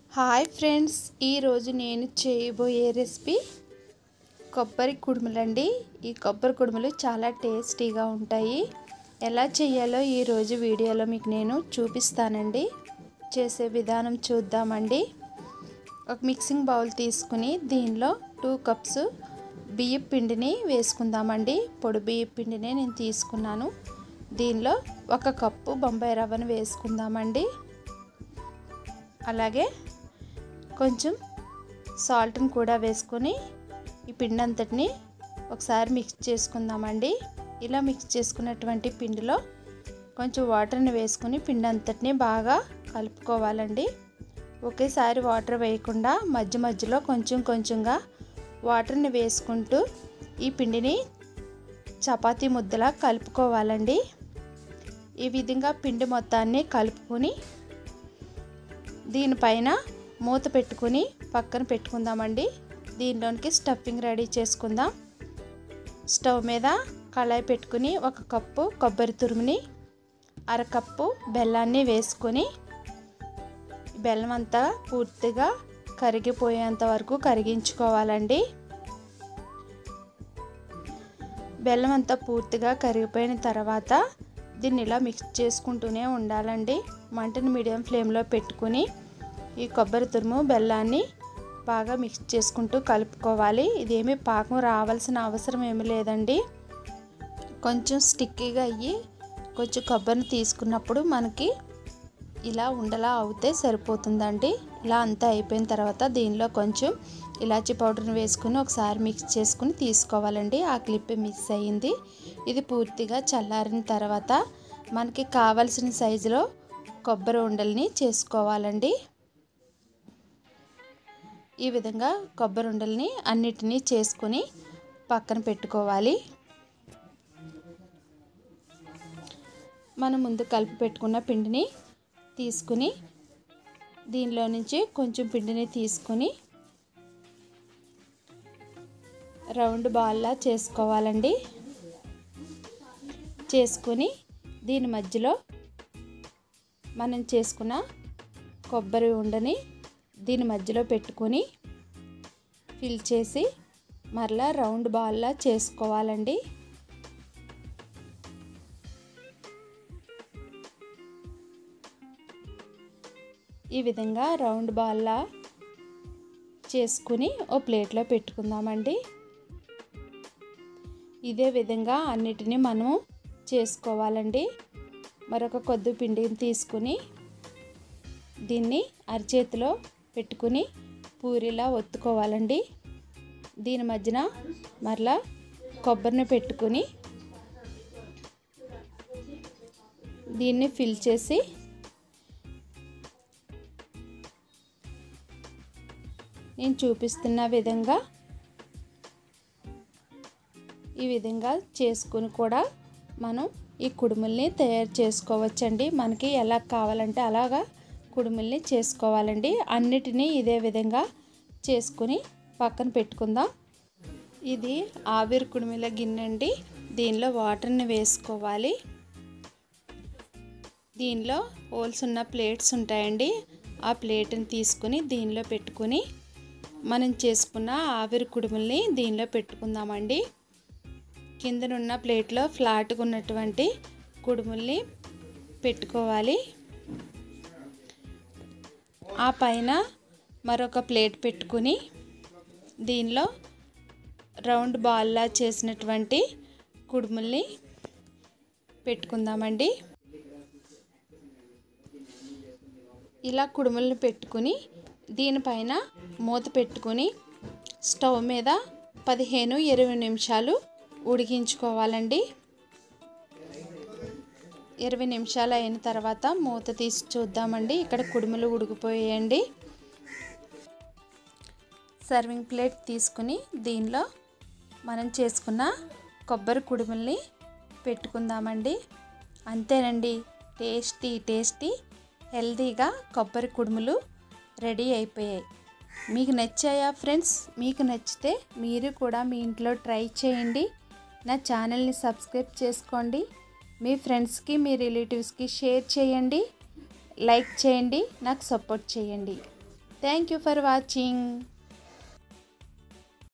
hi friends ఈరోజు నేను చేయబోయే రెసిపీ కొబ్బరి కుడుములండి ఈ కొబ్బరి కుడుములు చాలా టేస్టీగా ఉంటాయి ఎలా చేయాలో ఈరోజు వీడియోలో మీకు నేను చూపిస్తానండి చేసే విధానం చూద్దామండి ఒక మిక్సింగ్ బౌల్ తీసుకుని దీనిలో టూ కప్స్ బియ్యం పిండిని వేసుకుందామండి పొడి బియ్యం పిండిని నేను తీసుకున్నాను దీనిలో ఒక కప్పు బొంబాయి రవ్వను వేసుకుందామండి అలాగే కొంచెం సాల్ట్ని కూడా వేసుకొని ఈ పిండి అంతటిని ఒకసారి మిక్స్ చేసుకుందామండి ఇలా మిక్స్ చేసుకున్నటువంటి పిండిలో కొంచెం వాటర్ని వేసుకొని పిండి అంతటిని బాగా కలుపుకోవాలండి ఒకేసారి వాటర్ వేయకుండా మధ్య మధ్యలో కొంచెం కొంచెంగా వాటర్ని వేసుకుంటూ ఈ పిండిని చపాతీ ముద్దలా కలుపుకోవాలండి ఈ విధంగా పిండి మొత్తాన్ని కలుపుకొని దీనిపైన మూత పెట్టుకుని పక్కన పెట్టుకుందామండి దీనిలోనికి స్టఫింగ్ రెడీ చేసుకుందాం స్టవ్ మీద కళాయి పెట్టుకుని ఒక కప్పు కొబ్బరి తురుముని అరకప్పు బెల్లాన్ని వేసుకొని బెల్లం అంతా పూర్తిగా కరిగిపోయేంత వరకు కరిగించుకోవాలండి బెల్లం అంతా పూర్తిగా కరిగిపోయిన తర్వాత దీన్ని ఇలా మిక్స్ చేసుకుంటూనే ఉండాలండి మంటని మీడియం ఫ్లేమ్లో పెట్టుకుని ఈ కొబ్బరి తురుము బెల్లాన్ని బాగా మిక్స్ చేసుకుంటూ కలుపుకోవాలి ఇదేమీ పాకం రావాల్సిన అవసరం ఏమీ లేదండి కొంచెం స్టిక్కీగా అయ్యి కొంచెం కొబ్బరిని తీసుకున్నప్పుడు మనకి ఇలా ఉండలా అవుతే సరిపోతుందండి ఇలా అంతా అయిపోయిన తర్వాత దీనిలో కొంచెం ఇలాచీ పౌడర్ని వేసుకుని ఒకసారి మిక్స్ చేసుకుని తీసుకోవాలండి ఆ క్లిప్ మిక్స్ అయ్యింది ఇది పూర్తిగా చల్లారిన తర్వాత మనకి కావలసిన సైజులో కొబ్బరి ఉండల్ని చేసుకోవాలండి ఈ విధంగా కొబ్బరి ఉండల్ని అన్నిటినీ చేసుకొని పక్కన పెట్టుకోవాలి మనం ముందు కలిపి పెట్టుకున్న పిండిని తీసుకుని దీనిలో నుంచి కొంచెం పిండిని తీసుకొని రౌండ్ బాల్లా చేసుకోవాలండి చేసుకొని దీని మధ్యలో మనం చేసుకున్న కొబ్బరి ఉండని దీని మధ్యలో పెట్టుకొని ఫిల్ చేసి మరలా రౌండ్ బాల్లా చేసుకోవాలండి ఈ విధంగా రౌండ్ బాల్లా చేసుకుని ఓ ప్లేట్లో పెట్టుకుందామండి ఇదే విధంగా అన్నిటినీ మనము చేసుకోవాలండి మరొక కొద్ది పిండిని తీసుకుని దీన్ని అరచేతిలో పెట్టుకుని పూరిలా ఒత్తుకోవాలండి దీని మధ్యన మరలా కొబ్బరిని పెట్టుకుని దీన్ని ఫిల్ చేసి నేను చూపిస్తున్న విధంగా ఈ విధంగా చేసుకుని కూడా మనం ఈ కుడుముల్ని తయారు చేసుకోవచ్చండి మనకి ఎలా కావాలంటే అలాగా కుడుముల్ని చేసుకోవాలండి అన్నిటినీ ఇదే విధంగా చేసుకుని పక్కన పెట్టుకుందాం ఇది ఆవిరి కుడుముల గిన్నె అండి దీనిలో వాటర్ని వేసుకోవాలి దీనిలో హోల్స్ ఉన్న ప్లేట్స్ ఉంటాయండి ఆ ప్లేట్ని తీసుకుని దీనిలో పెట్టుకుని మనం చేసుకున్న ఆవిరి కుడుముల్ని దీనిలో పెట్టుకుందామండి కిందనున్న ప్లేట్లో ఫ్లాట్గా ఉన్నటువంటి కుడుముల్ని పెట్టుకోవాలి ఆ పైన మరొక ప్లేట్ పెట్టుకుని దీనిలో రౌండ్ బాల్లా చేసినటువంటి కుడుముల్ని పెట్టుకుందామండి ఇలా కుడుములను పెట్టుకుని దీనిపైన మూత పెట్టుకుని స్టవ్ మీద పదిహేను ఇరవై నిమిషాలు ఉడికించుకోవాలండి ఇరవై నిమిషాలు అయిన తర్వాత మూత తీసి చూద్దామండి ఇక్కడ కుడుములు ఉడికిపోయాయండి సర్వింగ్ ప్లేట్ తీసుకుని దీనిలో మనం చేసుకున్న కొబ్బరి కుడుముల్ని పెట్టుకుందామండి అంతేనండి టేస్టీ టేస్టీ హెల్తీగా కొబ్బరి కుడుములు రెడీ అయిపోయాయి మీకు నచ్చాయా ఫ్రెండ్స్ మీకు నచ్చితే మీరు కూడా మీ ఇంట్లో ట్రై చేయండి నా ఛానల్ని సబ్స్క్రైబ్ చేసుకోండి మీ ఫ్రెండ్స్కి మీ రిలేటివ్స్కి షేర్ చేయండి లైక్ చేయండి నాకు సపోర్ట్ చేయండి థ్యాంక్ యూ ఫర్ వాచింగ్